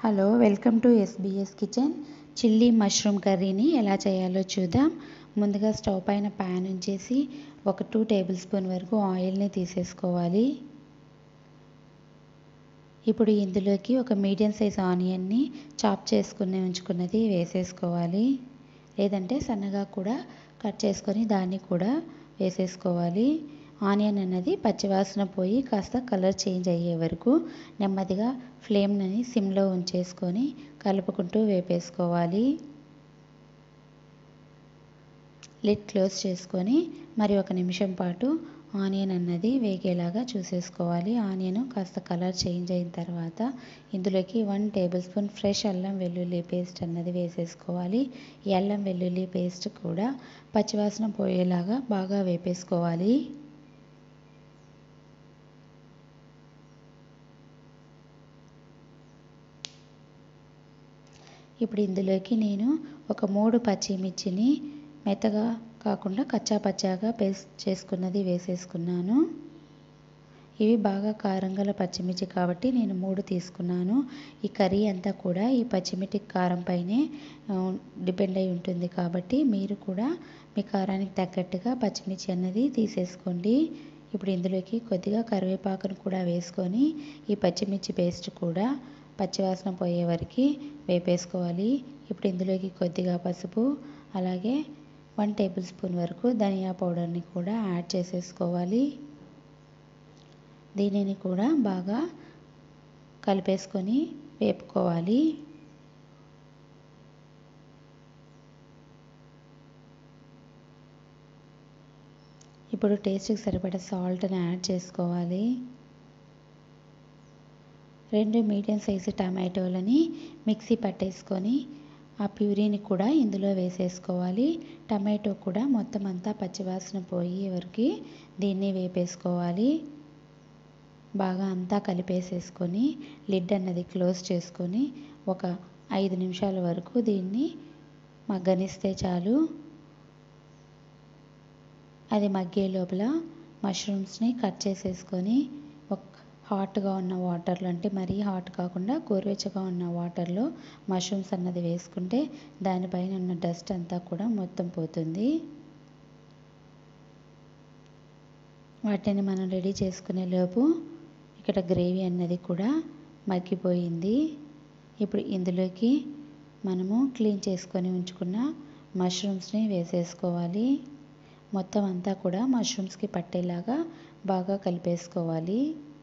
hello welcome to SBS kitchen chilli mushroom కర్రీని ఎలా చేయాలో చూద్దాం ముందుగా స్టవ్ పైన ప్యాన్ ఉంచేసి ఒక టూ టేబుల్ స్పూన్ వరకు ఆయిల్ని తీసేసుకోవాలి ఇప్పుడు ఇందులోకి ఒక మీడియం సైజ్ ఆనియన్ని చాప్ చేసుకుని ఉంచుకున్నది వేసేసుకోవాలి లేదంటే సన్నగా కూడా కట్ చేసుకొని దాన్ని కూడా వేసేసుకోవాలి ఆనియన్ అన్నది పచ్చివాసన పోయి కాస్త కలర్ చేంజ్ అయ్యే వరకు నెమ్మదిగా ఫ్లేమ్ని సిమ్లో ఉంచేసుకొని కలుపుకుంటూ వేపేసుకోవాలి లిడ్ క్లోజ్ చేసుకొని మరి ఒక నిమిషం పాటు ఆనియన్ అన్నది వేగేలాగా చూసేసుకోవాలి ఆనియన్ కాస్త కలర్ చేంజ్ అయిన తర్వాత ఇందులోకి వన్ టేబుల్ స్పూన్ ఫ్రెష్ అల్లం వెల్లుల్లి పేస్ట్ అన్నది వేసేసుకోవాలి ఈ అల్లం వెల్లుల్లి పేస్ట్ కూడా పచ్చివాసన పోయేలాగా బాగా వేపేసుకోవాలి ఇప్పుడు ఇందులోకి నేను ఒక మూడు పచ్చిమిర్చిని మెత్తగా కాకుండా కచ్చా పచ్చాగా పేస్ట్ చేసుకున్నది వేసేసుకున్నాను ఇవి బాగా కారం గల పచ్చిమిర్చి కాబట్టి నేను మూడు తీసుకున్నాను ఈ కర్రీ అంతా కూడా ఈ పచ్చిమిర్చి కారం పైనే డిపెండ్ అయి ఉంటుంది కాబట్టి మీరు కూడా మీ కారానికి తగ్గట్టుగా పచ్చిమిర్చి అన్నది తీసేసుకోండి ఇప్పుడు ఇందులోకి కొద్దిగా కరివేపాకును కూడా వేసుకొని ఈ పచ్చిమిర్చి పేస్ట్ కూడా పచ్చివాసన పోయే వరకు వేపేసుకోవాలి ఇప్పుడు ఇందులోకి కొద్దిగా పసుపు అలాగే వన్ టేబుల్ స్పూన్ వరకు ధనియా పౌడర్ని కూడా యాడ్ చేసేసుకోవాలి దీనిని కూడా బాగా కలిపేసుకొని వేపుకోవాలి ఇప్పుడు టేస్ట్కి సరిపడా సాల్ట్ని యాడ్ చేసుకోవాలి రెండు మీడియం సైజు టమాటోలని మిక్సీ పట్టేసుకొని ఆ ప్యూరీని కూడా ఇందులో వేసేసుకోవాలి టమాటో కూడా మొత్తం అంతా పచ్చివాసన పోయే వరకు దీన్ని వేపేసుకోవాలి బాగా అంతా కలిపేసేసుకొని లిడ్ అన్నది క్లోజ్ చేసుకొని ఒక ఐదు నిమిషాల వరకు దీన్ని మగ్గనిస్తే చాలు అది మగ్గే లోపల మష్రూమ్స్ని కట్ చేసేసుకొని ఒక హాట్గా ఉన్న వాటర్లో అంటే మరీ హాట్ కాకుండా గోరువెచ్చగా ఉన్న వాటర్లో మష్రూమ్స్ అన్నది వేసుకుంటే దానిపైన ఉన్న డస్ట్ అంతా కూడా మొత్తం పోతుంది వాటిని మనం రెడీ చేసుకునే లోపు ఇక్కడ గ్రేవీ అన్నది కూడా మగ్గిపోయింది ఇప్పుడు ఇందులోకి మనము క్లీన్ చేసుకొని ఉంచుకున్న మష్రూమ్స్ని వేసేసుకోవాలి మొత్తం అంతా కూడా మష్రూమ్స్కి పట్టేలాగా బాగా కలిపేసుకోవాలి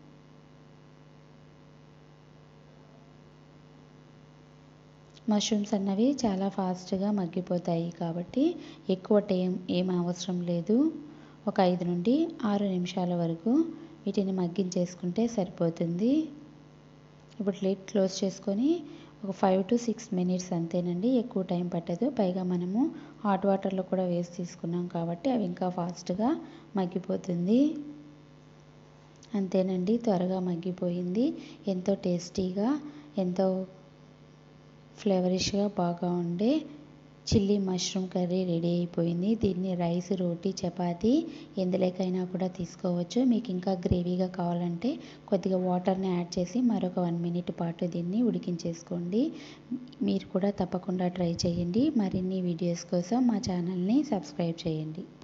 మష్రూమ్స్ అన్నవి చాలా ఫాస్ట్గా మగ్గిపోతాయి కాబట్టి ఎక్కువ టైం ఏం అవసరం లేదు ఒక ఐదు నుండి ఆరు నిమిషాల వరకు వీటిని మగ్గించేసుకుంటే సరిపోతుంది ఇప్పుడు లిడ్ క్లోజ్ చేసుకొని ఒక ఫైవ్ టు సిక్స్ మినిట్స్ అంతేనండి ఎక్కువ టైం పట్టదు పైగా మనము హాట్ వాటర్లో కూడా వేసి తీసుకున్నాం కాబట్టి అవి ఇంకా ఫాస్ట్గా మగ్గిపోతుంది అంతేనండి త్వరగా మగ్గిపోయింది ఎంతో టేస్టీగా ఎంతో ఫ్లేవరిష్గా బాగా ఉండే చిల్లీ మష్రూమ్ కర్రీ రెడీ అయిపోయింది దీన్ని రైస్ రోటీ చపాతీ ఎందులోకైనా కూడా తీసుకోవచ్చు మీకు ఇంకా గ్రేవీగా కావాలంటే కొద్దిగా వాటర్ని యాడ్ చేసి మరొక వన్ మినిట్ పాటు దీన్ని ఉడికించేసుకోండి మీరు కూడా తప్పకుండా ట్రై చేయండి మరిన్ని వీడియోస్ కోసం మా ఛానల్ని సబ్స్క్రైబ్ చేయండి